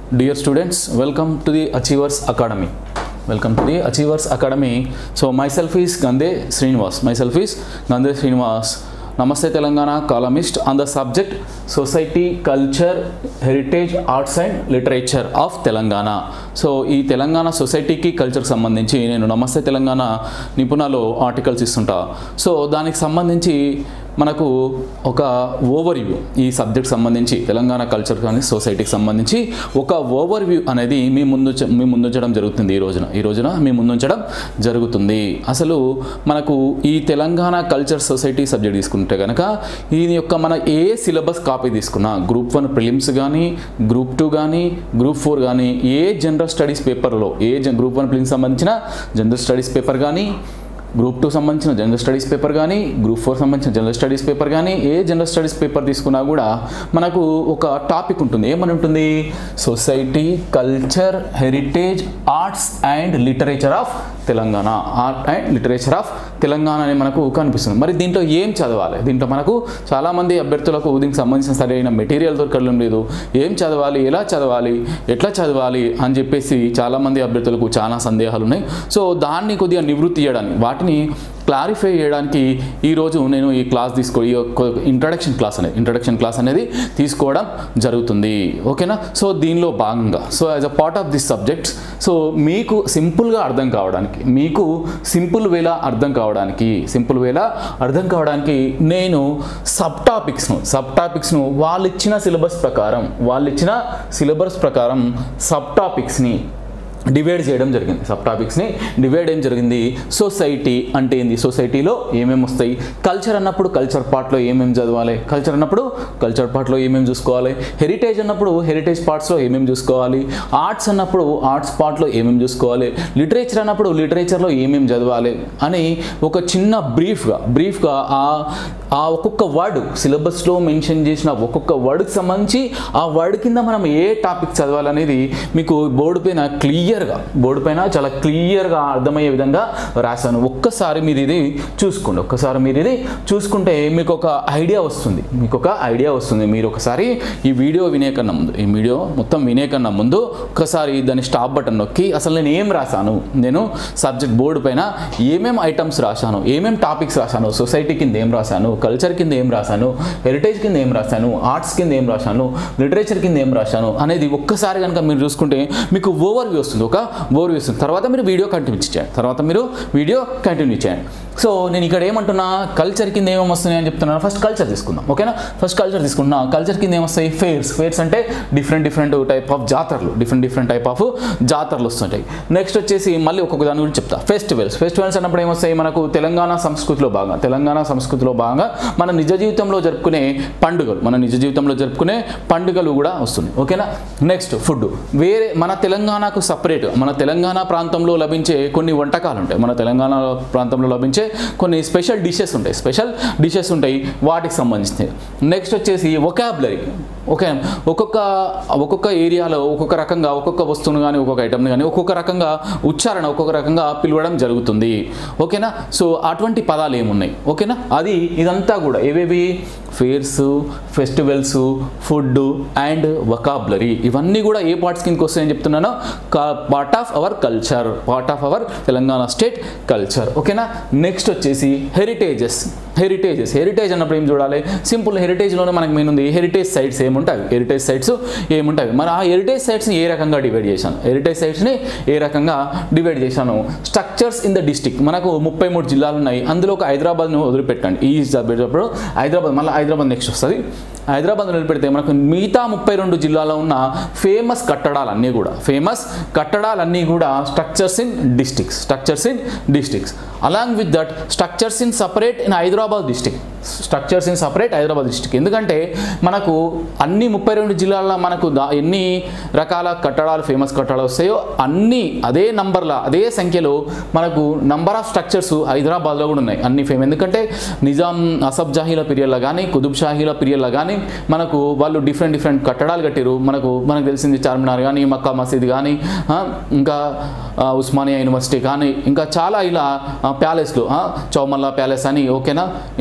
Dear students, welcome to the Achievers Academy. Welcome to the Achievers Academy. So myself is Gande Srinivas. Myself is Gande Srinivas. Namaste Telangana columnist on the subject Society, Culture, Heritage, Arts and Literature of Telangana. So ఈ తెలంగాణ సొసైటీకి కల్చర్కి సంబంధించి నేను నమస్తే తెలంగాణ నిపుణలో articles ఇస్తుంటా so దానికి సంబంధించి మనకు ఒక ఓవర్ వ్యూ ఈ సబ్జెక్ట్ సంబంధించి తెలంగాణ కల్చర్ కానీ సొసైటీకి సంబంధించి ఒక ఓవర్ వ్యూ అనేది మీ ముందు మీ ముందుంచడం జరుగుతుంది ఈ రోజున ఈ రోజున మీ ముందుంచడం జరుగుతుంది అసలు మనకు ఈ తెలంగాణ కల్చర్ సొసైటీ సబ్జెక్ట్ తీసుకుంటే కనుక దీని యొక్క మన ఏ సిలబస్ కాపీ తీసుకున్నా గ్రూప్ వన్ ప్రిలిమ్స్ కానీ గ్రూప్ టూ కానీ గ్రూప్ ఫోర్ కానీ ఏ జనరల్ స్టడీస్ పేపర్లో ఏ గ్రూప్ వన్ ప్రిలిమ్స్ సంబంధించిన జనరల్ స్టడీస్ పేపర్ కానీ గ్రూప్ టూ సంబంధించిన జనరల్ స్టడీస్ పేపర్ కానీ గ్రూప్ ఫోర్ సంబంధించిన జనరల్ స్టడీస్ పేపర్ కానీ ఏ జనరల్ స్టడీస్ పేపర్ తీసుకున్నా కూడా మనకు ఒక టాపిక్ ఉంటుంది ఏమని ఉంటుంది society culture heritage arts and literature of Telangana art and literature of Telangana అని మనకు కనిపిస్తుంది మరి దీంట్లో ఏం చదవాలి దీంట్లో మనకు చాలామంది అభ్యర్థులకు దీనికి సంబంధించిన సరైన మెటీరియల్ దొరకడం లేదు ఏం చదవాలి ఎలా చదవాలి ఎట్లా చదవాలి అని చెప్పేసి చాలామంది అభ్యర్థులకు చాలా సందేహాలు ఉన్నాయి సో దాన్ని కొద్దిగా నివృత్తి చేయడానికి వాటిని క్లారిఫై చేయడానికి ఈరోజు నేను ఈ క్లాస్ తీసుకో ఈ ఇంట్రడక్షన్ క్లాస్ అనేది ఇంట్రడక్షన్ క్లాస్ అనేది తీసుకోవడం జరుగుతుంది ఓకేనా సో దీనిలో భాగంగా so as a part of this subjects so మీకు సింపుల్గా అర్థం కావడానికి మీకు సింపుల్ వేలా అర్థం కావడానికి సింపుల్ వేలా అర్థం కావడానికి నేను సబ్ టాపిక్స్ను సబ్ టాపిక్స్ను వాళ్ళు ఇచ్చిన సిలబస్ ప్రకారం వాళ్ళు ఇచ్చిన సిలబస్ ప్రకారం సబ్ టాపిక్స్ని డివైడ్ చేయడం జరిగింది సబ్ టాపిక్స్ని డివైడ్ ఏం జరిగింది సొసైటీ అంటే ఏంది సొసైటీలో ఏమేమి వస్తాయి కల్చర్ అన్నప్పుడు కల్చర్ పార్ట్లో ఏమేమి చదవాలి కల్చర్ అన్నప్పుడు కల్చర్ పార్ట్లో ఏమేమి చూసుకోవాలి హెరిటేజ్ అన్నప్పుడు హెరిటేజ్ పార్ట్స్లో ఏమేమి చూసుకోవాలి ఆర్ట్స్ అన్నప్పుడు ఆర్ట్స్ పార్ట్లో ఏమేమి చూసుకోవాలి లిటరేచర్ అన్నప్పుడు లిటరేచర్లో ఏమేమి చదవాలి అని ఒక చిన్న బ్రీఫ్గా బ్రీఫ్గా ఆ ఆ ఒక్కొక్క వర్డ్ సిలబస్లో మెన్షన్ చేసిన ఒక్కొక్క వర్డ్కి సంబంధించి ఆ వర్డ్ కింద మనం ఏ టాపిక్ చదవాలనేది మీకు బోర్డు పైన క్లియర్గా బోర్డు పైన చాలా క్లియర్గా అర్థమయ్యే విధంగా రాశాను ఒక్కసారి మీరు ఇది చూసుకోండి ఒక్కసారి మీరు ఇది చూసుకుంటే మీకు ఒక ఐడియా వస్తుంది మీకు ఒక ఐడియా వస్తుంది మీరు ఒకసారి ఈ వీడియో వినే కన్నా ముందు ఈ వీడియో మొత్తం వినే కన్నా ముందు ఒకసారి దాన్ని స్టాప్ బటన్ నొక్కి అసలు నేను ఏం రాశాను నేను సబ్జెక్ట్ బోర్డు పైన ఏమేం ఐటమ్స్ రాశాను ఏమేం టాపిక్స్ రాశాను సొసైటీ కింద ఏం రాశాను కల్చర్ కింద ఏం రాశాను హెరిటేజ్ కింద ఏం రాశాను ఆర్ట్స్ కింద ఏం రాశాను లిటరేచర్ కింద ఏం రాశాను అనేది ఒక్కసారి కనుక మీరు చూసుకుంటే మీకు ఓవర్ వ్యూ వస్తుంది ఒక ఓవర్ వ్యూ వస్తుంది తర్వాత మీరు వీడియో కంటిన్యూ చేయండి తర్వాత మీరు వీడియో కంటిన్యూ చేయండి సో నేను ఇక్కడ ఏమంటున్నా కల్చర్ కింద ఏమేమి వస్తున్నాయి అని చెప్తున్నాను ఫస్ట్ కల్చర్ తీసుకుందాం ఓకేనా ఫస్ట్ కల్చర్ తీసుకుంటున్నా కల్చర్ కింద ఏమొస్తాయి ఫేర్స్ ఫేర్స్ అంటే డిఫరెంట్ డిఫరెంట్ టైప్ ఆఫ్ జాతరలు డిఫరెంట్ డిఫరెంట్ టైప్ ఆఫ్ జాతరలు వస్తుంటాయి నెక్స్ట్ వచ్చేసి మళ్ళీ ఒక్కొక్క దాని గురించి చెప్తా ఫెస్టివల్స్ ఫెస్టివల్స్ అన్నప్పుడు ఏమొస్తాయి మనకు తెలంగాణ సంస్కృతిలో భాగంగా తెలంగాణ సంస్కృతిలో భాగంగా మన నిజ జీవితంలో జరుపుకునే పండుగలు మన నిజ జీవితంలో జరుపుకునే పండుగలు కూడా వస్తున్నాయి ఓకేనా నెక్స్ట్ ఫుడ్ వేరే మన తెలంగాణకు సపరేట్ మన తెలంగాణ ప్రాంతంలో లభించే కొన్ని వంటకాలు ఉంటాయి మన తెలంగాణ ప్రాంతంలో లభించే కొన్ని స్పెషల్ డిషెస్ ఉంటాయి స్పెషల్ డిషెస్ ఉంటాయి వాటికి సంబంధించినవి నెక్స్ట్ వచ్చేసి ఒకాబులరీ ఓకే ఒక్కొక్క ఒక్కొక్క ఏరియాలో ఒక్కొక్క రకంగా ఒక్కొక్క వస్తువును కానీ ఒక్కొక్క ఐటమ్ని కానీ ఒక్కొక్క రకంగా ఉచ్చారణ ఒక్కొక్క రకంగా పిలవడం జరుగుతుంది ఓకేనా సో అటువంటి పదాలు ఏమున్నాయి ఓకేనా అది ఇదంతా కూడా ఏవేవి fairs festivals food and vocabulary ఇవన్నీ కూడా ఏ పార్ట్స్ కిందకి వస్తాయని చెప్తున్నాను part of our culture part of our Telangana state culture ఓకేనా నెక్స్ట్ వచ్చేసి హెరిటేజెస్ హెరిటేజెస్ హెరిటేజ్ అన్నప్పుడు ఏం చూడాలి సింపుల్ హెరిటేజ్లోనే మనకి మెయిన్ ఉంది హెరిటేజ్ సైట్స్ ఏముంటాయి హెరిటేజ్ సైట్స్ ఏముంటాయి మరి ఆ హెరిటేజ్ సైట్స్ని ఏ రకంగా డివైడ్ చేశాను హెరిటేజ్ సైట్స్ని ఏ రకంగా డివైడ్ చేశాను స్ట్రక్చర్స్ ఇన్ ద డిస్టిక్ మనకు ముప్పై మూడు జిల్లాలు ఉన్నాయి అందులో ఒక హైదరాబాద్ను వదిలిపెట్టండి ఈ సబ్జెక్ట్ హైదరాబాద్ మళ్ళీ హైదరాబాద్ నెక్స్ట్ వస్తుంది హైదరాబాద్ వదిలిపెడితే మనకు మిగతా ముప్పై రెండు జిల్లాలో ఉన్న ఫేమస్ కట్టడాలన్నీ కూడా ఫేమస్ కట్టడాలన్నీ కూడా structures in districts structures in districts along with that structures in separate in Hyderabad district structures in separate Hyderabad district ఎందుకంటే మనకు అన్ని ముప్పై రెండు జిల్లాల్లో మనకు దా ఎన్ని రకాల కట్టడాలు ఫేమస్ కట్టడాలు వస్తాయో అన్ని అదే నంబర్ల అదే సంఖ్యలో మనకు నంబర్ ఆఫ్ స్ట్రక్చర్స్ హైదరాబాద్లో కూడా ఉన్నాయి అన్ని ఫేమ్ ఎందుకంటే నిజాం అసబ్ జాహీల పీరియడ్లో కానీ కుతుబ్ షాహీల పీరియడ్లో కానీ మనకు వాళ్ళు డిఫరెంట్ డిఫరెంట్ కట్టడాలు కట్టారు మనకు మనకు తెలిసింది చార్మినార్ కానీ మక్కా మసీద్ కానీ ఆ, ఇంకా ఆ, ఉస్మానియా యూనివర్సిటీ కానీ ఇంకా చాలా ఇలా ప్యాలెస్లు చౌమల్లా ప్యాలెస్ అని ఓకేనా ఇట్లా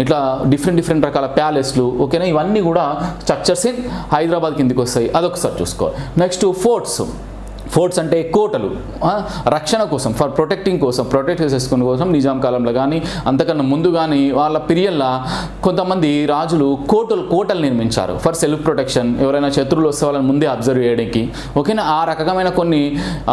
డిఫరెంట్ డిఫరెంట్ రకాల ప్యాలెస్లు ఓకేనా ఇవన్నీ కూడా స్ట్రక్చర్స్ ఇన్ హైదరాబాద్ కిందకి వస్తాయి అదొకసారి చూసుకోవాలి నెక్స్ట్ ఫోర్ట్స్ ఫోర్ట్స్ అంటే కోటలు ఆ, రక్షణ కోసం ఫర్ ప్రొటెక్టింగ్ కోసం ప్రొటెక్ట్ చేసుకునే కోసం నిజాం కాలంలో కానీ అంతకన్నా ముందు కానీ వాళ్ళ పీరియడ్లో కొంతమంది రాజులు కోటలు కోటలు నిర్మించారు ఫర్ సెల్ఫ్ ప్రొటెక్షన్ ఎవరైనా శత్రువులు వస్తే వాళ్ళని ముందే అబ్జర్వ్ చేయడానికి ఓకేనా ఆ రకమైన కొన్ని ఆ,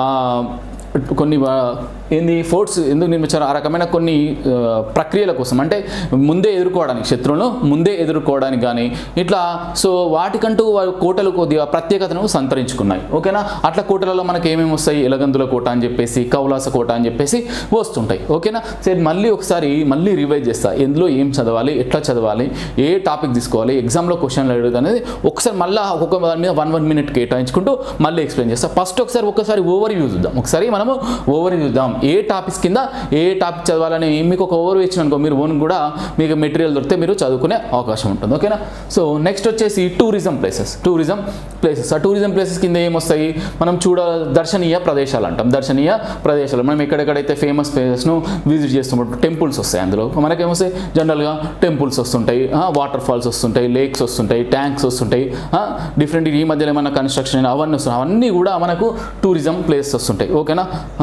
కొన్ని ఆ, ఏంది ఫోర్ట్స్ ఎందుకు నిర్మించారు ఆ రకమైన కొన్ని ఆ, ప్రక్రియల కోసం అంటే ముందే ఎదుర్కోవడానికి శత్రువులను ముందే ఎదుర్కోవడానికి కానీ ఇట్లా సో వాటికంటూ వారి కోటలు కొద్దిగా ప్రత్యేకతను సంతరించుకున్నాయి ఓకేనా అట్లా కోటలలో మనకి ఏమేమి వస్తాయి ఎలగందుల కోట అని చెప్పేసి కౌలాస కోట అని చెప్పేసి వస్తుంటాయి ఓకేనా సరే మళ్ళీ ఒకసారి మళ్ళీ రివైజ్ చేస్తా ఎందులో ఏం చదవాలి ఎట్లా చదవాలి ఏ టాపిక్ తీసుకోవాలి ఎగ్జామ్లో క్వశ్చన్లు అడుగుతుంది అనేది ఒకసారి మళ్ళీ ఒక్కొక్క దాని మీద వన్ వన్ మినిట్ కేటాయించుకుంటూ మళ్ళీ ఎక్స్ప్లెయిన్ చేస్తా ఫస్ట్ ఒకసారి ఒకసారి ఓవర్ వ్యూ చూద్దాం ఒకసారి మనము ఓవర్ వ్యూ చూద్దాం ఏ టాపిక్స్ కింద ఏ టాపిక్ చదవాలని మీకు ఒక ఓవర్ ఇచ్చిన అనుకో మీరు ఓన్ కూడా మీకు మెటీరియల్ దొరికితే మీరు చదువుకునే అవకాశం ఉంటుంది ఓకేనా సో నెక్స్ట్ వచ్చేసి టూరిజం ప్లేసెస్ టూరిజం ప్లేసెస్ ఆ టూరిజం ప్లేసెస్ కింద ఏమొస్తాయి మనం చూడ దర్శనీయ ప్రదేశాలు అంటాం దర్శనీయ ప్రదేశాలు మనం ఎక్కడెక్కడైతే ఫేమస్ ప్లేసెస్ను విజిట్ చేస్తున్నప్పుడు టెంపుల్స్ వస్తాయి అందులో మనకేమొస్తాయి జనరల్గా టెంపుల్స్ వస్తుంటాయి వాటర్ ఫాల్స్ వస్తుంటాయి లేక్స్ వస్తుంటాయి ట్యాంక్స్ వస్తుంటాయి డిఫరెంట్ ఈ మధ్యలో ఏమైనా కన్స్ట్రక్షన్ అయినా అవన్నీ వస్తున్నాయి అవన్నీ కూడా మనకు టూరిజం ప్లేసెస్ వస్తుంటాయి ఓకేనా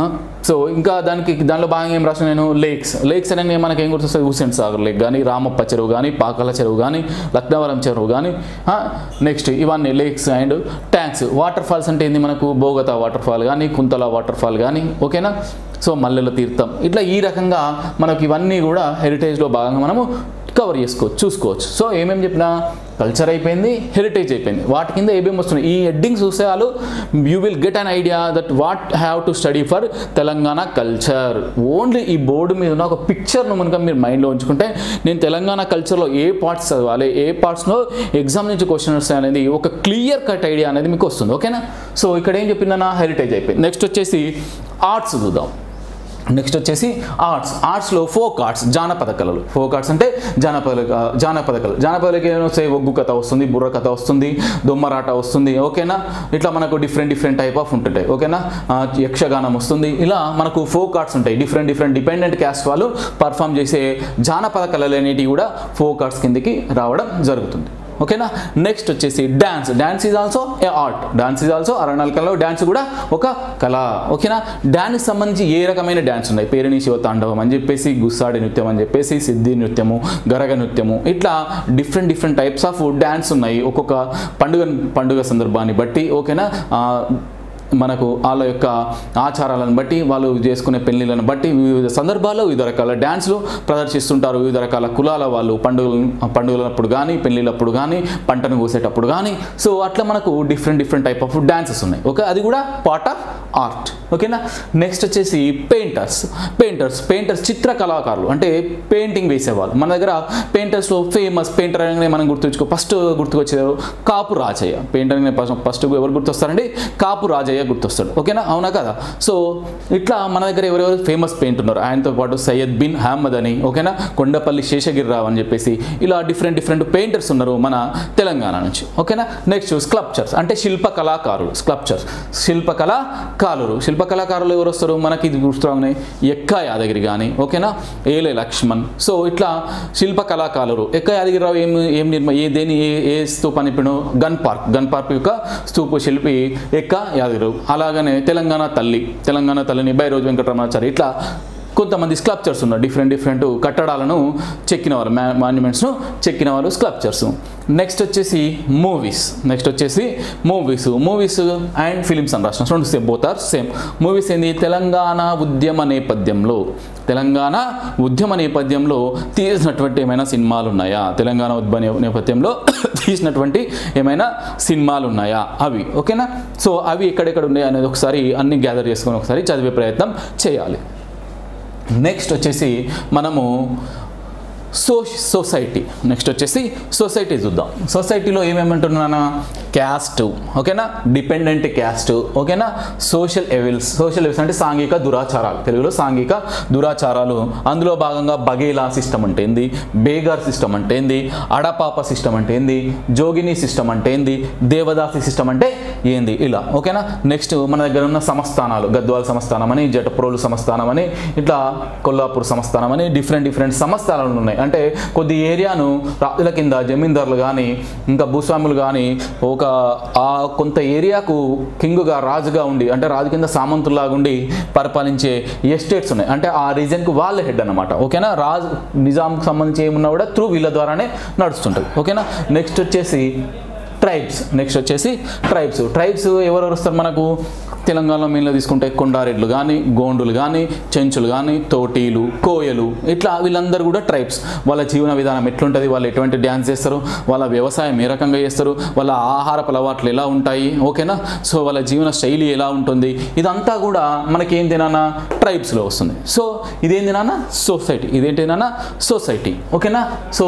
సో ఇంకా దానికి దానిలో భాగంగా ఏం రాసిన నేను లేక్స్ లేక్స్ అనేది మనకి ఏం గుర్తొస్తుంది హుసేన్ సాగర్ లేక్ కానీ రామప్ప చెరువు కానీ పాకాల చెరువు కానీ లక్నవరం చెరువు కానీ నెక్స్ట్ ఇవన్నీ lakes and tanks waterfalls అంటే ఏంది మనకు బోగతా వాటర్ ఫాల్ కానీ కుంతల వాటర్ ఫాల్ కానీ ఓకేనా సో మల్లెల తీర్థం ఇట్లా ఈ రకంగా మనకి ఇవన్నీ కూడా హెరిటేజ్లో భాగంగా మనము కవర్ చేసుకోవచ్చు చూసుకోవచ్చు సో ఏమేమి చెప్పినా కల్చర్ అయిపోయింది హెరిటేజ్ అయిపోయింది వాటి కింద ఏమేమి వస్తున్నాయి ఈ హెడ్డింగ్స్ చూస్తే వాళ్ళు you will get an idea that what have to study for Telangana culture only ఈ బోర్డు మీద ఉన్న ఒక పిక్చర్ను కనుక మీరు మైండ్లో ఉంచుకుంటే నేను తెలంగాణ కల్చర్లో ఏ పార్ట్స్ చదవాలి ఏ పార్ట్స్లో ఎగ్జామ్ నుంచి క్వశ్చన్ వస్తాయి అనేది ఒక క్లియర్ కట్ ఐడియా అనేది మీకు వస్తుంది ఓకేనా సో ఇక్కడ ఏం చెప్పిందన్నా హెరిటేజ్ అయిపోయింది నెక్స్ట్ వచ్చేసి ఆర్ట్స్ చూద్దాం నెక్స్ట్ వచ్చేసి ఆర్ట్స్ ఆర్ట్స్లో ఫోక్ ఆర్ట్స్ జానపద కళలు ఫోక్ ఆర్ట్స్ అంటే జానపద జానపద కళలు జానపదకి ఏమైనా వస్తాయి ఒగ్గు కథ వస్తుంది బుర్ర కథ వస్తుంది దొమ్మరాట వస్తుంది ఓకేనా ఇట్లా మనకు డిఫరెంట్ డిఫరెంట్ టైప్ ఆఫ్ ఉంటుంటాయి ఓకేనా ఆ, యక్షగానం వస్తుంది ఇలా మనకు ఫోక్ ఆర్ట్స్ ఉంటాయి డిఫరెంట్ డిఫరెంట్ డిపెండెంట్ క్యాస్ట్ వాళ్ళు పర్ఫామ్ చేసే జానపద కళలు అనేటివి కూడా ఫోక్ ఆర్ట్స్ కిందకి రావడం జరుగుతుంది ఓకేనా నెక్స్ట్ వచ్చేసి dance dance is also a art dance is also అరణాల కళలో డ్యాన్స్ కూడా ఒక కళ ఓకేనా డ్యాన్స్కి సంబంధించి ఏ రకమైన డ్యాన్స్ ఉన్నాయి పేరుని శివ తాండవం అని చెప్పేసి గుస్సాడి నృత్యం అని చెప్పేసి సిద్ధి నృత్యము గరగ నృత్యము ఇట్లా different different types of dance ఉన్నాయి ఒక్కొక్క పండుగ పండుగ సందర్భాన్ని బట్టి ఓకేనా ఆ, మనకు వాళ్ళ యొక్క ఆచారాలను బట్టి వాళ్ళు చేసుకునే పెళ్లిళ్ళను బట్టి వివిధ సందర్భాల్లో వివిధ రకాల డ్యాన్స్లు ప్రదర్శిస్తుంటారు వివిధ రకాల కులాల వాళ్ళు పండుగలు పండుగలప్పుడు కానీ పెళ్లిళ్ళప్పుడు కానీ పంటను కోసేటప్పుడు కానీ సో అట్లా మనకు different different type of dances ఉన్నాయి ఓకే అది కూడా పార్ట్ ఆఫ్ ఆర్ట్ ఓకేనా నెక్స్ట్ వచ్చేసి పెయింటర్స్ పెయింటర్స్ పెయింటర్స్ చిత్ర కళాకారులు అంటే పెయింటింగ్ వేసేవాళ్ళు మన దగ్గర పెయింటర్స్లో ఫేమస్ పెయింటర్ అనగానే మనం గుర్తుంచుకో ఫస్ట్ గుర్తుకొచ్చేది కాపు రాజయ్య పెయింటర్ అనగానే ఫస్ట్ ఫస్ట్ ఎవరు గుర్తొస్తారండి కాపు రాజయ్య గుర్తొస్తాడు ఓకేనా అవునా కదా సో ఇట్లా మన దగ్గర ఎవరెవరు ఫేమస్ పెయింట్ ఉన్నారు ఆయనతో పాటు సయ్యద్ బిన్ అహ్మద్ అని ఓకేనా కొండపల్లి శేషగిరిరావు అని చెప్పేసి ఇలా డిఫరెంట్ డిఫరెంట్ పెయింటర్స్ ఉన్నారు మన తెలంగాణ నుంచి ఓకేనా నెక్స్ట్ స్క్లప్చర్స్ అంటే శిల్ప కళాకారులు స్క్లప్చర్స్ శిల్ప కళాకారులు శిల్ప కళాకారులు ఎవరు వస్తారు మనకి ఇది గుర్తున్నాయి ఎక్క యాదగిరి కానీ ఓకేనా ఏలే లక్ష్మణ్ సో ఇట్లా శిల్ప కళాకారులు ఎక్క యాదగిరిరావు ఏం ఏం నిర్మ ఏ దేని ఏ ఏ స్తూపాన్ని ఇప్పుడు గన్ పార్క్ గన్ పార్క్ యొక్క స్తూప శిల్పి ఎక్క యాదగిరిరావు అలాగనే తెలంగాణ తల్లి తెలంగాణ తల్లిని బైరోజు వెంకటరమణాచారి ఇట్లా కొంతమంది స్క్లప్చర్స్ ఉన్నారు డిఫరెంట్ డిఫరెంట్ కట్టడాలను చెక్కిన వారు మాన్యుమెంట్స్ను చెక్కిన వారు స్క్లప్చర్స్ నెక్స్ట్ వచ్చేసి మూవీస్ నెక్స్ట్ వచ్చేసి మూవీస్ మూవీస్ అండ్ ఫిలిమ్స్ అని రాసిన రెండు same both are same movies ఏంది తెలంగాణ ఉద్యమ నేపథ్యంలో తెలంగాణ ఉద్యమ నేపథ్యంలో తీసినటువంటి ఏమైనా సినిమాలు ఉన్నాయా తెలంగాణ ఉద్యమ నే- నేపథ్యంలో తీసినటువంటి ఏమైనా సినిమాలు ఉన్నాయా అవి ఓకేనా సో అవి ఎక్కడెక్కడ ఉన్నాయి అనేది ఒకసారి అన్ని గ్యాదర్ చేసుకొని ఒకసారి చదివే ప్రయత్నం చేయాలి నెక్స్ట్ వచ్చేసి మనము సో సొసైటీ నెక్స్ట్ వచ్చేసి సొసైటీ చూద్దాం సొసైటీలో ఏమేమంటున్నానా క్యాస్ట్ ఓకేనా డిపెండెంట్ క్యాస్ట్ ఓకేనా సోషల్ ఎవిల్స్ సోషల్ ఎవిల్స్ అంటే సాంఘిక దురాచారాలు తెలుగులో సాంఘిక దురాచారాలు అందులో భాగంగా బగేలా సిస్టమ్ అంటే ఏంది బేగార్ సిస్టమ్ అంటే ఏంది అడపాప సిస్టమ్ అంటే ఏంది జోగిని సిస్టమ్ అంటే ఏంది దేవదాసి సిస్టమ్ అంటే ఏంది ఇలా ఓకేనా నెక్స్ట్ మన దగ్గర ఉన్న సంస్థానాలు గద్వాల సంస్థానం అని జటప్రోలు సంస్థానం అని ఇట్లా కొల్లాపూర్ సంస్థానం అని డిఫరెంట్ డిఫరెంట్ సంస్థానాలు ఉన్నాయి అంటే కొద్ది ఏరియాను రాజుల కింద జమీందారులు కానీ ఇంకా భూస్వాములు కానీ ఒక ఆ కొంత ఏరియాకు కింగ్గా రాజుగా ఉండి అంటే రాజు కింద సామంతుల్లాగా ఉండి పరిపాలించే ఎస్టేట్స్ ఉన్నాయి అంటే ఆ రీజన్కి వాళ్ళ హెడ్ అనమాట ఓకేనా రాజు నిజాంకి సంబంధించి ఏమున్నా కూడా త్రూ వీళ్ళ ద్వారానే నడుస్తుంటుంది ఓకేనా నెక్స్ట్ వచ్చేసి ట్రైబ్స్ నెక్స్ట్ వచ్చేసి ట్రైబ్స్ ట్రైబ్స్ ఎవరెవరు వస్తారు మనకు తెలంగాణలో మెయిన్లో తీసుకుంటే కొండారెడ్లు కానీ గోండులు కానీ చెంచులు కానీ తోటీలు కోయలు ఇట్లా వీళ్ళందరూ కూడా ట్రైబ్స్ వాళ్ళ జీవన విధానం ఎట్లుంటుంది వాళ్ళు ఎటువంటి డ్యాన్స్ చేస్తారు వాళ్ళ వ్యవసాయం ఏ రకంగా చేస్తారు వాళ్ళ ఆహారపు అలవాట్లు ఎలా ఉంటాయి ఓకేనా సో వాళ్ళ జీవన శైలి ఎలా ఉంటుంది ఇదంతా కూడా మనకి ఏంటి నాన్న ట్రైబ్స్లో వస్తుంది సో ఇదేంటి నాన్న సొసైటీ ఇదేంటి నాన్న సొసైటీ ఓకేనా సో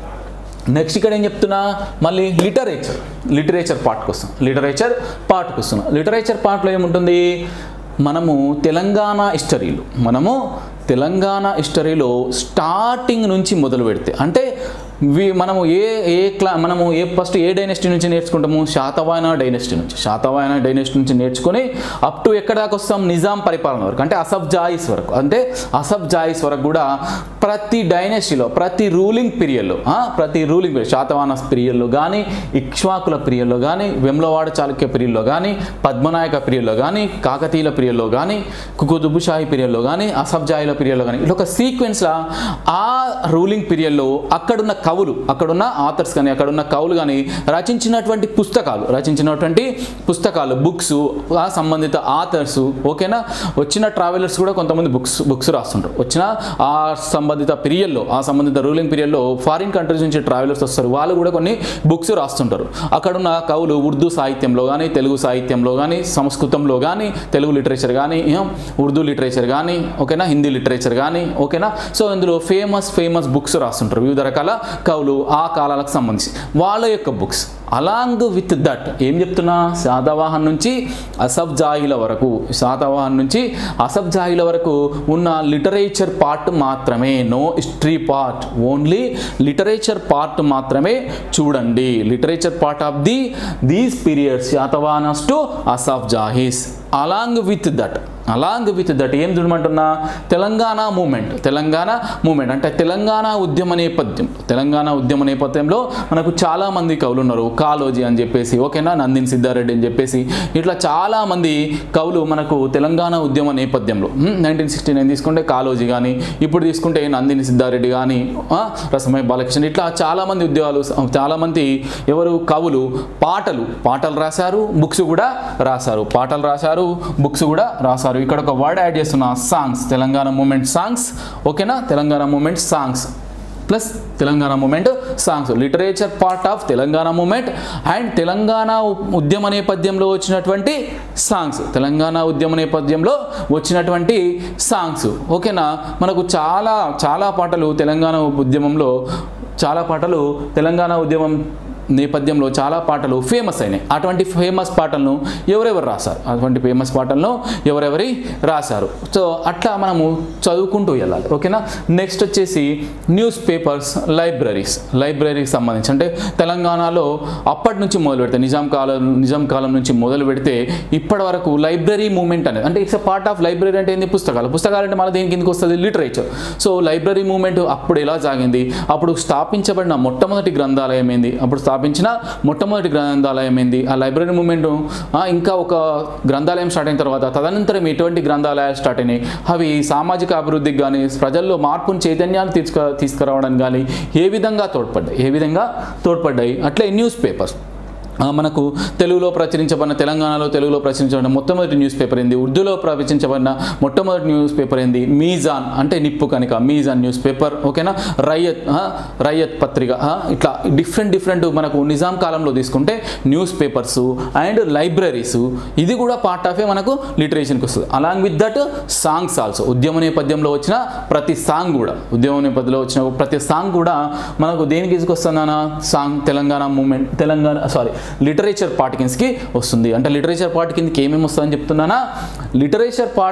నెక్స్ట్ ఇక్కడ ఏం చెప్తున్నా మళ్ళీ లిటరేచర్ లిటరేచర్ పార్ట్కి వస్తాం లిటరేచర్ పార్ట్కి వస్తున్నాం లిటరేచర్ పార్ట్లో ఏముంటుంది మనము తెలంగాణ హిస్టరీలో మనము తెలంగాణ హిస్టరీలో స్టార్టింగ్ నుంచి మొదలు పెడితే అంటే వి మనము ఏ ఏ క్లా మనము ఏ ఫస్ట్ ఏ డైనెస్టీ నుంచి నేర్చుకుంటాము శాతవాయన డైనెస్టీ నుంచి శాతవాయన డైనెస్టీ నుంచి నేర్చుకొని అప్ టు ఎక్కడ దాకా వస్తాం నిజాం పరిపాలన వరకు అంటే అసఫ్ జాయిస్ వరకు అంటే అసఫ్ జాయిస్ వరకు కూడా ప్రతి డైనెస్టీలో ప్రతి రూలింగ్ పీరియడ్లో ప్రతి రూలింగ్ పీరియడ్ శాతవాహన పీరియడ్లో కానీ ఇక్ష్వాకుల పీరియడ్లో కానీ వెమ్లవాడ చాళుక్య పీరియడ్లో కానీ పద్మనాయక పీరియడ్లో కానీ కాకతీయుల పీరియడ్లో కానీ కుకుదుబుషాహి పీరియడ్లో కానీ అసఫ్ జాయిల పీరియడ్లో కానీ ఇట్లా ఒక సీక్వెన్స్లో ఆ రూలింగ్ పీరియడ్లో అక్కడున్న కవులు అక్కడున్న ఆథర్స్ కానీ అక్కడున్న కవులు కానీ రచించినటువంటి పుస్తకాలు రచించినటువంటి పుస్తకాలు బుక్స్ ఆ సంబంధిత ఆథర్స్ ఓకేనా వచ్చిన ట్రావెలర్స్ కూడా కొంతమంది బుక్స్ బుక్స్ రాస్తుంటారు వచ్చిన ఆ సంబంధిత పీరియడ్లో ఆ సంబంధిత రూలింగ్ పీరియడ్లో ఫారిన్ కంట్రీస్ నుంచి ట్రావెలర్స్ వస్తారు వాళ్ళు కూడా కొన్ని బుక్స్ రాస్తుంటారు అక్కడున్న కవులు ఉర్దూ సాహిత్యంలో కానీ తెలుగు సాహిత్యంలో కానీ సంస్కృతంలో కానీ తెలుగు లిటరేచర్ కానీ ఏం, ఉర్దూ లిటరేచర్ కానీ ఓకేనా హిందీ లిటరేచర్ కానీ ఓకేనా సో ఇందులో ఫేమస్ ఫేమస్ బుక్స్ రాస్తుంటారు వివిధ రకాల కవులు ఆ కాలాలకు సంబంధించి వాళ్ళ యొక్క బుక్స్ అలాంగ్ విత్ దట్ ఏం చెప్తున్నా శాతవాహన్ నుంచి అసఫ్ జాయిల వరకు శాతవాహన్ నుంచి అసఫ్ జాయిల వరకు ఉన్న లిటరేచర్ పార్ట్ మాత్రమే no history part only literature part మాత్రమే చూడండి literature part of the these periods Satavahanas to Asaf Jahis along with that along with that ఏం చూడమంటున్నా తెలంగాణ మూమెంట్ తెలంగాణ మూమెంట్ అంటే తెలంగాణ ఉద్యమ నేపథ్యం తెలంగాణ ఉద్యమ నేపథ్యంలో మనకు చాలా మంది కవులు ఉన్నారు కాలోజీ అని చెప్పేసి ఓకేనా నందిని సిద్ధారెడ్డి అని చెప్పేసి ఇట్లా చాలా మంది కవులు మనకు తెలంగాణ ఉద్యమ నేపథ్యంలో నైన్టీన్ సిక్స్టీ నైన్ తీసుకుంటే కాలోజీ కానీ ఇప్పుడు తీసుకుంటే నందిని సిద్ధారెడ్డి కానీ రసమయ బాలకృష్ణ ఇట్లా చాలా మంది ఉద్యోగాలు చాలా మంది ఎవరు కవులు పాటలు పాటలు రాశారు బుక్స్ కూడా రాశారు పాటలు రాశారు బుక్స్ కూడా రాశారు ఇక్కడ ఒక వర్డ్ యాడ్ చేస్తున్న సాంగ్స్ తెలంగాణ మూమెంట్ సాంగ్స్ ఓకేనా Telangana movement songs plus Telangana movement songs literature part of Telangana movement and Telangana ఉ- ఉద్యమ నేపథ్యంలో వచ్చినటువంటి సాంగ్స్ తెలంగాణ ఉద్యమ నేపథ్యంలో వచ్చినటువంటి సాంగ్స్ ఓకేనా మనకు చాలా చాలా పాటలు తెలంగాణ ఉద్యమంలో చాలా పాటలు తెలంగాణ ఉద్యమం నేపథ్యంలో చాలా పాటలు ఫేమస్ అయినాయి అటువంటి ఫేమస్ పాటలను ఎవరెవరు రాశారు అటువంటి ఫేమస్ పాటలను ఎవరెవరి రాశారు సో అట్లా మనము చదువుకుంటూ వెళ్ళాలి ఓకేనా నెక్స్ట్ వచ్చేసి న్యూస్ పేపర్స్ లైబ్రరీస్ లైబ్రరీకి సంబంధించి అంటే తెలంగాణలో అప్పటి నుంచి మొదలు పెడితే నిజాం కాలం నిజాం కాలం నుంచి మొదలు పెడితే ఇప్పటి వరకు లైబ్రరీ మూమెంట్ అనేది అంటే ఇట్స్ పార్ట్ ఆఫ్ లైబ్రరీ అంటే ఏంది పుస్తకాలు పుస్తకాలు అంటే మన దేని కిందకి వస్తుంది లిటరేచర్ సో లైబ్రరీ మూమెంట్ అప్పుడు ఎలా సాగింది అప్పుడు స్థాపించబడిన మొట్టమొదటి గ్రంథాలయం ఏంది అప్పుడు స్థాపించిన మొట్టమొదటి గ్రంథాలయం ఏంది ఆ లైబ్రరీ మూమెంట్ ఇంకా ఒక గ్రంథాలయం స్టార్ట్ అయిన తర్వాత తదనంతరం ఎటువంటి గ్రంథాలయాలు స్టార్ట్ అయినాయి అవి సామాజిక అభివృద్ధికి కానీ ప్రజల్లో మార్పును చైతన్యాలు తీసుకు తీసుకురావడానికి కానీ ఏ విధంగా తోడ్పడ్డాయి ఏ విధంగా తోడ్పడ్డాయి అట్లే న్యూస్ పేపర్స్ ఆ, మనకు తెలుగులో ప్రచురించబడిన తెలంగాణలో తెలుగులో ప్రచురించబడిన మొట్టమొదటి న్యూస్ పేపర్ ఏంది ఉర్దూలో ప్రచురించబడిన మొట్టమొదటి న్యూస్ పేపర్ ఏంది మీజాన్ అంటే నిప్పు కనుక మీజాన్ న్యూస్ పేపర్ ఓకేనా రయ్యత్ ఆ, రయ్యత్ పత్రిక ఆ, ఇట్లా డిఫరెంట్ డిఫరెంట్ మనకు నిజాం కాలంలో తీసుకుంటే న్యూస్ పేపర్స్ అండ్ లైబ్రరీస్ ఇది కూడా పార్ట్ ఆఫ్ ఏ మనకు లిటరేషన్కి వస్తుంది along with that songs also ఉద్యమ నేపథ్యంలో వచ్చిన ప్రతి సాంగ్ కూడా ఉద్యమ నేపథ్యంలో వచ్చిన ప్రతి సాంగ్ కూడా మనకు దేనికి తీసుకొస్తుందన్న song Telangana movement Telangana sorry literature part కిందకి వస్తుంది అంటే లిటరేచర్ పార్ట్ కిందకి ఏమేమి వస్తుందని చెప్తున్నానా literature part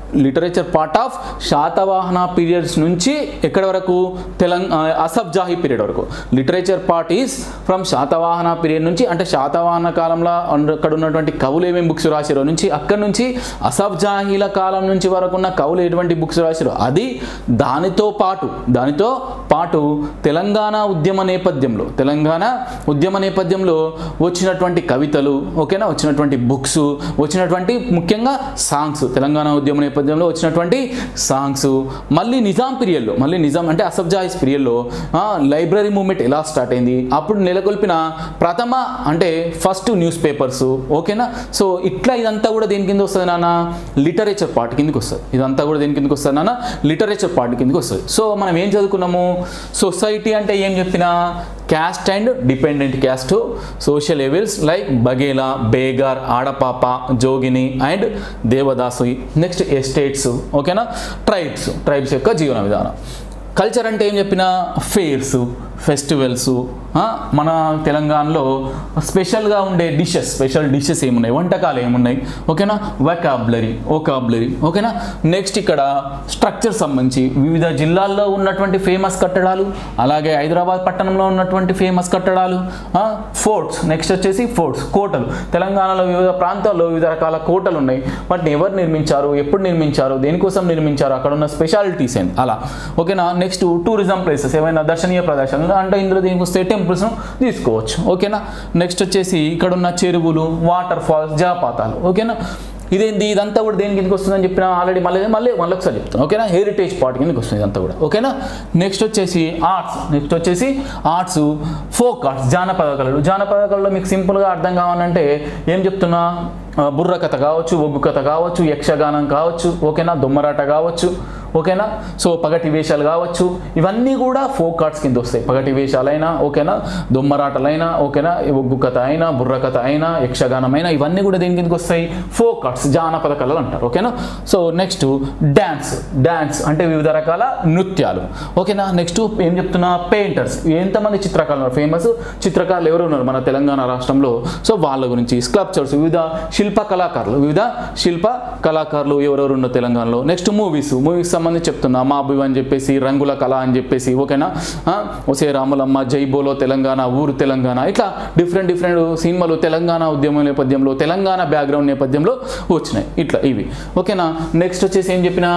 literature part of Satavahana periods నుంచి ఎక్కడి వరకు తెలంగాణ అసబ్జాహీ పీరియడ్ వరకు literature part is from Satavahana period నుంచి అంటే శాతవాహన కాలంలో ఉన్న- అక్కడ ఉన్నటువంటి కవులు ఏమేమి బుక్స్ రాశారో నుంచి అక్కడ నుంచి అసబ్జాహీల కాలం నుంచి వరకు ఉన్న కవులు ఎటువంటి బుక్స్ రాశారో అది దానితో పాటు దానితో పాటు తెలంగాణ ఉద్యమ నేపథ్యంలో తెలంగాణ ఉద్యమ నేపథ్యంలో వచ్చినటువంటి కవితలు ఓకేనా వచ్చినటువంటి బుక్స్ వచ్చినటువంటి ముఖ్యంగా సాంగ్స్ తెలంగాణ ఉద్యమ నేపథ్యంలో వచ్చినటువంటి సాంగ్స్ మళ్ళీ నిజాం పీరియడ్లో మళ్ళీ నిజాం అంటే అసబ్జాయిస్ పీరియడ్లో లైబ్రరీ మూవ్మెంట్ ఎలా స్టార్ట్ అయింది అప్పుడు నెలకొల్పిన ప్రథమ అంటే ఫస్ట్ న్యూస్ పేపర్స్ ఓకేనా సో ఇట్లా ఇదంతా కూడా దేని కింద వస్తుంది నాన్న లిటరేచర్ పార్ట్ కిందకి వస్తుంది ఇదంతా కూడా దేని కిందకి వస్తుంది నాన్న లిటరేచర్ పార్ట్ కిందకి వస్తుంది సో మనం ఏం చదువుకున్నాము సొసైటీ అంటే ఏం చెప్పినా caste and dependent caste social levels like బగేలా బేగార్ ఆడపాప జోగిని అండ్ దేవదాసు నెక్స్ట్ ఎస్టేట్స్ ఓకేనా ట్రైబ్స్ ట్రైబ్స్ యొక్క జీవన విధానం కల్చర్ అంటే ఏం చెప్పినా ఫేర్స్ ఫెస్టివల్స్ మన తెలంగాణలో స్పెషల్గా ఉండే డిషెస్ స్పెషల్ డిషెస్ ఏమున్నాయి వంటకాలు ఏమున్నాయి ఓకేనా వకాబులరీ ఓకాబులరీ ఓకేనా నెక్స్ట్ ఇక్కడ స్ట్రక్చర్ సంబంధించి వివిధ జిల్లాల్లో ఉన్నటువంటి ఫేమస్ కట్టడాలు అలాగే హైదరాబాద్ పట్టణంలో ఉన్నటువంటి ఫేమస్ కట్టడాలు ఫోర్ట్స్ నెక్స్ట్ వచ్చేసి ఫోర్ట్స్ కోటలు తెలంగాణలో వివిధ ప్రాంతాల్లో వివిధ రకాల కోటలు ఉన్నాయి వాటిని ఎవరు నిర్మించారు ఎప్పుడు నిర్మించారు దేనికోసం నిర్మించారు అక్కడ ఉన్న స్పెషాలిటీస్ ఏంటి అలా ఓకేనా నెక్స్ట్ టూరిజం ప్లేసెస్ ఏమైనా దర్శనీయ ప్రదేశాలు అంటే ఇందులో దీనికి వస్తే టెంపుల్స్ తీసుకోవచ్చు ఓకేనా నెక్స్ట్ వచ్చేసి ఇక్కడ ఉన్న చెరువులు వాటర్ ఫాల్స్ జలపాతాలు ఓకేనా ఇదేంది ఇదంతా కూడా దేని కిందకి వస్తుందని చెప్పిన ఆల్రెడీ మళ్ళీ మళ్ళీ మళ్ళీ ఒకసారి చెప్తాను ఓకేనా హెరిటేజ్ పార్ట్ కిందకి వస్తుంది ఇదంతా కూడా ఓకేనా నెక్స్ట్ వచ్చేసి ఆర్ట్స్ నెక్స్ట్ వచ్చేసి ఆర్ట్స్ ఫోక్ ఆర్ట్స్ జానపద కళలు జానపద కళలో మీకు సింపుల్గా అర్థం కావాలంటే ఏం చెప్తున్నా ఆ, బుర్ర కథ కావచ్చు ఒగ్గు కథ కావచ్చు యక్షగానం కావచ్చు ఓకేనా దొమ్మరాట కావచ్చు ఓకేనా సో పగటి వేషాలు కావచ్చు ఇవన్నీ కూడా ఫోక్ ఆర్ట్స్ కింద వస్తాయి పగటి వేషాలైనా ఓకేనా దొమ్మరాటలైనా ఓకేనా ఈ ఒగ్గు కథ అయినా బుర్ర కథ అయినా యక్షగానం అయినా ఇవన్నీ కూడా దేని కిందకి వస్తాయి ఫోక్ ఆర్ట్స్ జానపద కళలు అంటారు ఓకేనా సో నెక్స్ట్ డ్యాన్స్ డ్యాన్స్ అంటే వివిధ రకాల నృత్యాలు ఓకేనా నెక్స్ట్ ఏం చెప్తున్నా పెయింటర్స్ ఎంతమంది చిత్రకారులు ఫేమస్ చిత్రకారులు ఎవరు ఉన్నారు మన తెలంగాణ రాష్ట్రంలో సో వాళ్ళ గురించి స్కల్ప్చర్స్ వివిధ శిల్ప కళాకారులు వివిధ శిల్ప కళాకారులు ఎవరెవరు ఉన్నారు తెలంగాణలో నెక్స్ట్ మూవీస్ మూవీస్ సంబంధించి చెప్తున్నా మాబు అని చెప్పేసి రంగుల కళ అని చెప్పేసి ఓకేనా ఆ, ఒసే రాములమ్మ జై బోలో తెలంగాణ ఊరు తెలంగాణ ఇట్లా డిఫరెంట్ డిఫరెంట్ సినిమాలు తెలంగాణ ఉద్యమం నేపథ్యంలో తెలంగాణ బ్యాక్గ్రౌండ్ నేపథ్యంలో వచ్చినాయి ఇట్లా ఇవి ఓకేనా నెక్స్ట్ వచ్చేసి ఏం చెప్పినా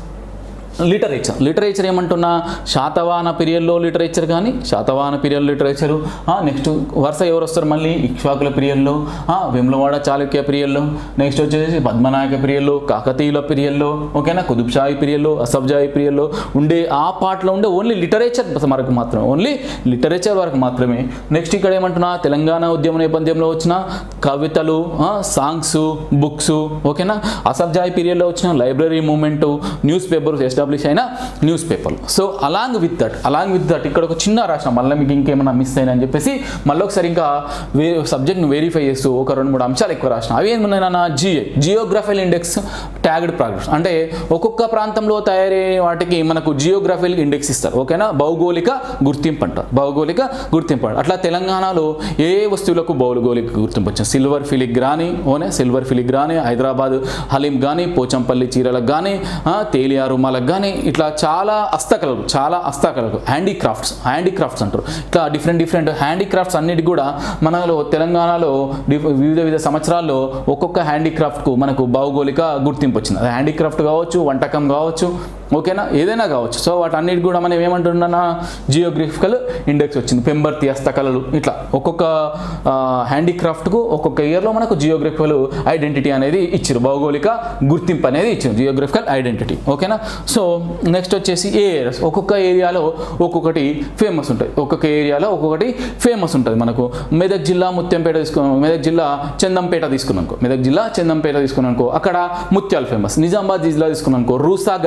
లిటరేచర్ లిటరేచర్ ఏమంటున్నా శాతవాహన పీరియడ్లో లిటరేచర్ కానీ శాతవాహన పీరియడ్ లిటరేచరు నెక్స్ట్ వరుస ఎవరు వస్తారు మళ్ళీ ఇక్ష్వాకుల పీరియడ్లో వెమ్లవాడ చాళుక్య పీరియడ్లో నెక్స్ట్ వచ్చేసి పద్మనాయక పీరియడ్లో కాకతీయుల పీరియడ్లో ఓకేనా కుతుబ్షాహి పీరియడ్లో అసబ్జాహి పీరియడ్లో ఉండే ఆ పార్ట్లో ఉండే ఓన్లీ లిటరేచర్ వరకు మాత్రమే ఓన్లీ లిటరేచర్ వరకు మాత్రమే నెక్స్ట్ ఇక్కడ ఏమంటున్నా తెలంగాణ ఉద్యమ నేపథ్యంలో వచ్చిన కవితలు సాంగ్స్ బుక్స్ ఓకేనా అసబ్జాయి పీరియడ్లో వచ్చిన library movement news papers establish అయిన న్యూస్ పేపర్లు so along with that along with that ఇక్కడ ఒక చిన్న రాసిన మళ్ళీ మీకు ఇంకేమైనా మిస్ అయినా చెప్పేసి మళ్ళీ ఒకసారి ఇంకా వే సబ్జెక్ట్ని వెరిఫై చేస్తూ ఒక రెండు మూడు అంశాలు ఎక్కువ రాసిన అవి ఏమున్నాయి నాన్న GI geographical index tagged progress అంటే ఒక్కొక్క ప్రాంతంలో తయారయ్యే వాటికి మనకు జియోగ్రఫికల్ ఇండెక్స్ ఇస్తారు ఓకేనా భౌగోళిక గుర్తింపు అంటారు భౌగోళిక గుర్తింపు అంటారు. అట్లా తెలంగాణలో ఏ ఏ వస్తువులకు భౌగోళిక గుర్తింపు వచ్చింది సిల్వర్ ఫిలిగ్ కానీ ఓనే సిల్వర్ ఫిలిగ్ కానీ హైదరాబాద్ హలీం కానీ పోచంపల్లి చీరలకు కానీ తేలియా రుమాలకు కానీ ఇట్లా చాలా హస్తకళలు చాలా హస్తకళలు హ్యాండీక్రాఫ్ట్స్ హ్యాండీక్రాఫ్ట్స్ అంటారు ఇట్లా డిఫరెంట్ డిఫరెంట్ హ్యాండీక్రాఫ్ట్స్ అన్నిటికి కూడా మనలో తెలంగాణలో డిఫ్- వివిధ వివిధ సంవత్సరాల్లో ఒక్కొక్క హ్యాండీక్రాఫ్ట్కు మనకు భౌగోళిక గుర్తింపు వచ్చింది అది హ్యాండీక్రాఫ్ట్ కావచ్చు వంటకం కావచ్చు ఓకేనా ఏదైనా కావచ్చు సో వాటన్నిటి కూడా మనం ఏమంటున్నా జియోగ్రఫికల్ ఇండెక్స్ వచ్చింది పెంబర్తి హస్తకళలు ఇట్లా ఒక్కొక్క ఆ, హ్యాండీక్రాఫ్ట్కు ఒక్కొక్క ఇయర్లో మనకు జియోగ్రఫికల్ ఐడెంటిటీ అనేది ఇచ్చారు భౌగోళిక గుర్తింపు అనేది ఇచ్చారు జియోగ్రఫికల్ ఐడెంటిటీ ఓకేనా సో నెక్స్ట్ వచ్చేసి ఏరియాస్ ఒక్కొక్క ఏరియాలో ఒక్కొక్కటి ఫేమస్ ఉంటుంది ఒక్కొక్క ఏరియాలో ఒక్కొక్కటి ఫేమస్ ఉంటుంది మనకు మెదక్ జిల్లా ముత్యంపేట తీసుకున్నాం మెదక్ జిల్లా చందంపేట తీసుకున్నాం అనుకో మెదక్ జిల్లా చందంపేట తీసుకున్నాం అనుకో అక్కడ ముత్యాలు ఫేమస్ నిజామాబాద్ జిల్లా తీసుకున్నాం అనుకో రూసా గడ్డి ఫేమస్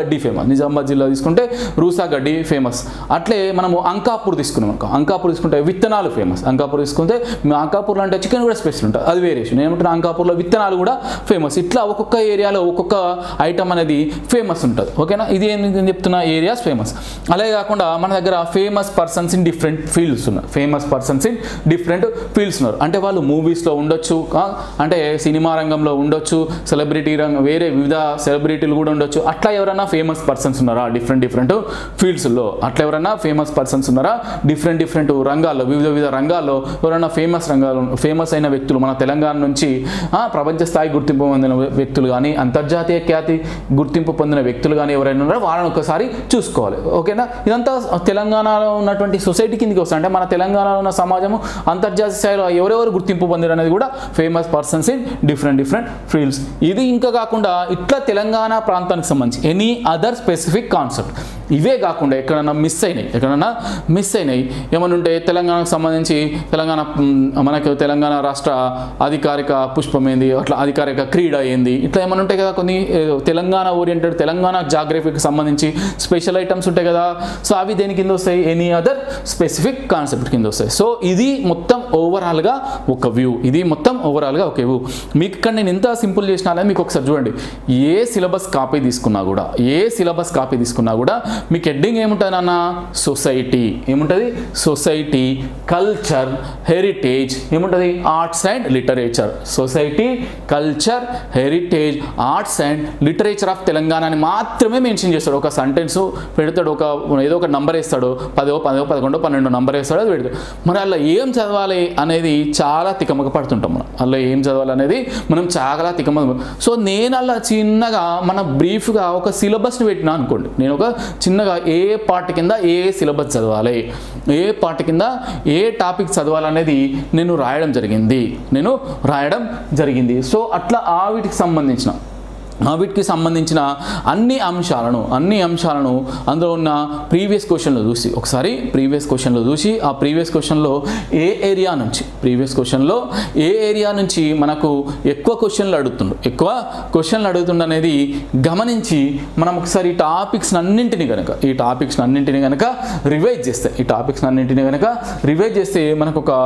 నిజామాబాద్ జిల్లా తీసుకుంటే రూసా గడ్డి ఫేమస్ అట్లే మనము అంకాపూర్ తీసుకున్నాం అనుకో అంకాపూర్ తీసుకుంటే విత్తనాలు ఫేమస్ అంకాపూర్ తీసుకుంటే మీ అంకాపూర్లో అంటే చికెన్ కూడా స్పెషల్ ఉంటుంది అది వేరియేషన్ ఏమంటారు అంకాపూర్లో విత్తనాలు కూడా ఫేమస్ ఇట్లా ఒక్కొక్క ఏరియాలో ఒక్కొక్క ఐటమ్ అనేది ఫేమస్ ఉంటుంది ఓకేనా ఇది ఏం నేను చెప్తున్నా ఏరియాస్ ఫేమస్ అలాగే కాకుండా మన దగ్గర famous persons in different fields ఉన్నారు famous persons in different fields ఉన్నారు అంటే వాళ్ళు మూవీస్లో ఉండొచ్చు ఆ, అంటే సినిమా రంగంలో ఉండొచ్చు సెలబ్రిటీ రంగం వేరే వివిధ సెలబ్రిటీలు కూడా ఉండొచ్చు అట్లా ఎవరైనా ఫేమస్ పర్సన్స్ ఉన్నారా డిఫరెంట్ డిఫరెంట్ ఫీల్డ్స్లో అట్లా ఎవరైనా ఫేమస్ పర్సన్స్ ఉన్నారా డిఫరెంట్ డిఫరెంట్ రంగాల్లో వివిధ వివిధ రంగాల్లో ఎవరైనా ఫేమస్ రంగాలు ఫేమస్ అయిన వ్యక్తులు మన తెలంగాణ నుంచి ఆ, ప్రపంచ స్థాయి గుర్తింపు పొందిన వ్యక్తులు కానీ అంతర్జాతీయ ఖ్యాతి గుర్తింపు పొందిన వ్యక్తులు కానీ ఎవరైనా ఉన్నారో వాళ్ళని ఒకసారి చూసుకోవాలి ఓకేనా ఇదంతా తెలంగాణలో ఉన్నటువంటి సొసైటీ కిందకి వస్తుంది అంటే మన తెలంగాణలో ఉన్న సమాజము అంతర్జాతీయ స్థాయిలో ఎవరెవరు గుర్తింపు పొందారు అనేది కూడా famous persons in different different fields ఇది ఇంకా కాకుండా ఇట్లా తెలంగాణ ప్రాంతానికి సంబంధించి ఎనీ అదర్ స్పెసిఫిక్ కాన్సెప్ట్ ఇవే కాకుండా ఎక్కడన్నా మిస్ అయినాయి ఎక్కడన్నా మిస్ అయినాయి ఏమన్నా ఉంటే తెలంగాణకు సంబంధించి తెలంగాణ మ్, మనకు తెలంగాణ రాష్ట్ర అధికారిక పుష్పం ఏంది అట్లా అధికారిక క్రీడ ఏంది ఇట్లా ఏమైనా ఉంటాయి కదా కొన్ని ఏ, తెలంగాణ ఓరియంటెడ్ తెలంగాణ జాగ్రఫీకి సంబంధించి స్పెషల్ ఐటమ్స్ ఉంటాయి కదా సో అవి దేని కింద వస్తాయి ఎనీ అదర్ స్పెసిఫిక్ కాన్సెప్ట్ కింద వస్తాయి సో ఇది మొత్తం ఓవరాల్గా ఒక వ్యూ ఇది మొత్తం ఓవరాల్గా ఒక వ్యూ మీకు ఇక్కడ నేను ఎంత సింపుల్ చేసినా అనేది మీకు ఒకసారి చూడండి ఏ సిలబస్ కాపీ తీసుకున్నా కూడా ఏ సిలబస్ కాపీ తీసుకున్నా కూడా మీకు హెడ్డింగ్ ఏముంటుంది అన్న సొసైటీ ఏముంటుంది సొసైటీ కల్చర్ హెరిటేజ్ ఏముంటుంది arts and literature society culture heritage arts and literature of Telangana అని మాత్రమే మెన్షన్ చేస్తాడు ఒక సెంటెన్స్ పెడతాడు ఒక ఏదో ఒక నంబర్ వేస్తాడు పదో పదో పదకొండో పన్నెండు నంబర్ వేస్తాడు అది పెడతాడు మరి అలా ఏం చదవాలి అనేది చాలా తికమక పడుతుంటాం మనం అలా ఏం చదవాలి అనేది మనం చాలా తికమక సో నేను అలా చిన్నగా మన బ్రీఫ్గా ఒక సిలబస్ని పెట్టినా అనుకోండి నేను ఒక చిన్నగా ఏ పార్ట్ కింద ఏ సిలబస్ చదవాలి ఏ పార్ట్ కింద ఏ టాపిక్ చదవాలనేది నేను రాయడం జరిగింది నేను రాయడం జరిగింది సో అట్లా ఆ వీటికి సంబంధించిన ఆ వీటికి సంబంధించిన అన్ని అంశాలను అన్ని అంశాలను అందులో ఉన్న ప్రీవియస్ క్వశ్చన్లో చూసి ఒకసారి ప్రీవియస్ క్వశ్చన్లో చూసి ఆ ప్రీవియస్ క్వశ్చన్లో ఏ ఏరియా నుంచి ప్రీవియస్ క్వశ్చన్లో ఏ ఏరియా నుంచి మనకు ఎక్కువ క్వశ్చన్లు అడుగుతుండు ఎక్కువ క్వశ్చన్లు అడుగుతుండు అనేది గమనించి మనం ఒకసారి ఈ టాపిక్స్ అన్నింటిని కనుక ఈ టాపిక్స్ అన్నింటిని కనుక రివైజ్ చేస్తే ఈ టాపిక్స్ అన్నింటిని కనుక రివైజ్ చేస్తే మనకు ఒక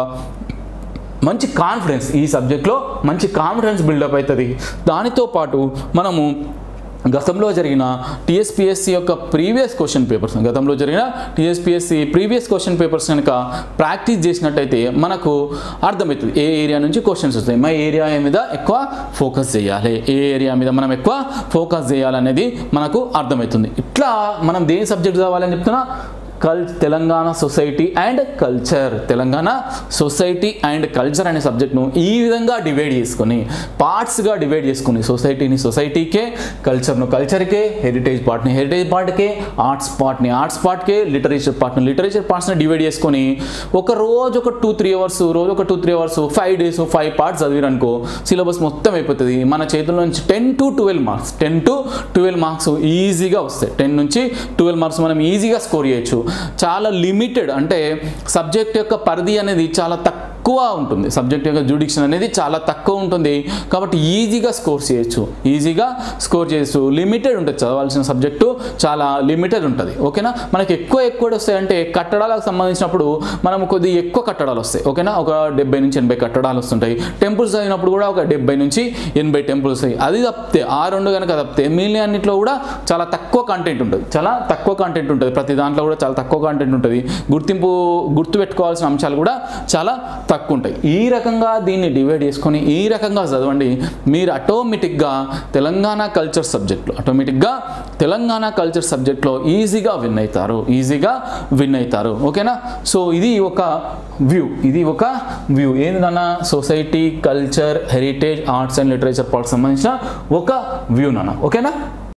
మంచి కాన్ఫిడెన్స్ ఈ సబ్జెక్ట్లో మంచి కాన్ఫిడెన్స్ బిల్డప్ అవుతుంది దానితో పాటు మనము గతంలో జరిగిన టీఎస్పిఎస్సి యొక్క ప్రీవియస్ క్వశ్చన్ పేపర్స్ గతంలో జరిగిన టీఎస్పిఎస్సి ప్రీవియస్ క్వశ్చన్ పేపర్స్ కనుక ప్రాక్టీస్ చేసినట్టయితే మనకు అర్థమవుతుంది ఏ ఏరియా నుంచి క్వశ్చన్స్ వస్తాయి మా ఏరియా మీద ఎక్కువ ఫోకస్ చేయాలి ఏ ఏరియా మీద మనం ఎక్కువ ఫోకస్ చేయాలనేది మనకు అర్థమవుతుంది ఇట్లా మనం దేని సబ్జెక్ట్ చదవాలని చెప్తున్నా కల్ Telangana society and culture Telangana society and culture అనే సబ్జెక్ట్ను ఈ విధంగా డివైడ్ చేసుకొని పార్ట్స్గా డివైడ్ చేసుకొని సొసైటీని సొసైటీకే కల్చర్ను కల్చర్కే హెరిటేజ్ పార్ట్ని హెరిటేజ్ పార్ట్కే ఆర్ట్స్ పార్ట్ని ఆర్ట్స్ పార్ట్కే లిటరేచర్ పార్ట్ని లిటరేచర్ పార్ట్స్ని డివైడ్ చేసుకొని ఒక రోజు ఒక టూ త్రీ అవర్స్ రోజు ఒక two three hours five days five parts చదివిరనుకో సిలబస్ మొత్తం అయిపోతుంది మన చేతుల్లో నుంచి ten to twelve marks ten to twelve marks ఈజీగా వస్తాయి టెన్ నుంచి ట్వెల్వ్ మార్క్స్ మనం ఈజీగా స్కోర్ చేయొచ్చు చాలా లిమిటెడ్ అంటే సబ్జెక్ట్ యొక్క పరిధి అనేది చాలా తక్కువ ఉంటుంది సబ్జెక్ట్ యొక్క జుడిక్షన్ అనేది చాలా తక్కువ ఉంటుంది కాబట్టి ఈజీగా స్కోర్ చేయొచ్చు ఈజీగా స్కోర్ చేయొచ్చు లిమిటెడ్ ఉంటుంది చదవాల్సిన సబ్జెక్టు చాలా లిమిటెడ్ ఉంటుంది ఓకేనా మనకి ఎక్కువ ఎక్కువ వస్తాయంటే కట్టడాలకు సంబంధించినప్పుడు మనం కొద్ది ఎక్కువ కట్టడాలు వస్తాయి ఓకేనా ఒక డెబ్బై నుంచి ఎనభై కట్టడాలు వస్తుంటాయి టెంపుల్స్ చదివినప్పుడు కూడా ఒక డెబ్బై నుంచి ఎనభై టెంపుల్స్ వస్తాయి అది తప్పితే ఆ రెండు కనుక తప్పితే మిగిలిన అన్నింటిలో కూడా చాలా తక్కువ కంటెంట్ ఉంటుంది చాలా తక్కువ కంటెంట్ ఉంటుంది ప్రతి దాంట్లో కూడా చాలా తక్కువ కంటెంట్ ఉంటుంది గుర్తింపు గుర్తు పెట్టుకోవాల్సిన అంశాలు కూడా చాలా తక్కువ ఉంటాయి ఈ రకంగా దీన్ని డివైడ్ చేసుకొని ఈ రకంగా చదవండి మీరు ఆటోమేటిక్గా తెలంగాణ కల్చర్ సబ్జెక్ట్లో ఆటోమేటిక్గా తెలంగాణ కల్చర్ సబ్జెక్ట్లో ఈజీగా విన్ అవుతారు ఈజీగా విన్ అవుతారు ఓకేనా సో ఇది ఒక వ్యూ ఇది ఒక వ్యూ ఏందన్నా society culture heritage arts and literature part సంబంధించిన ఒక వ్యూ నాన్న ఓకేనా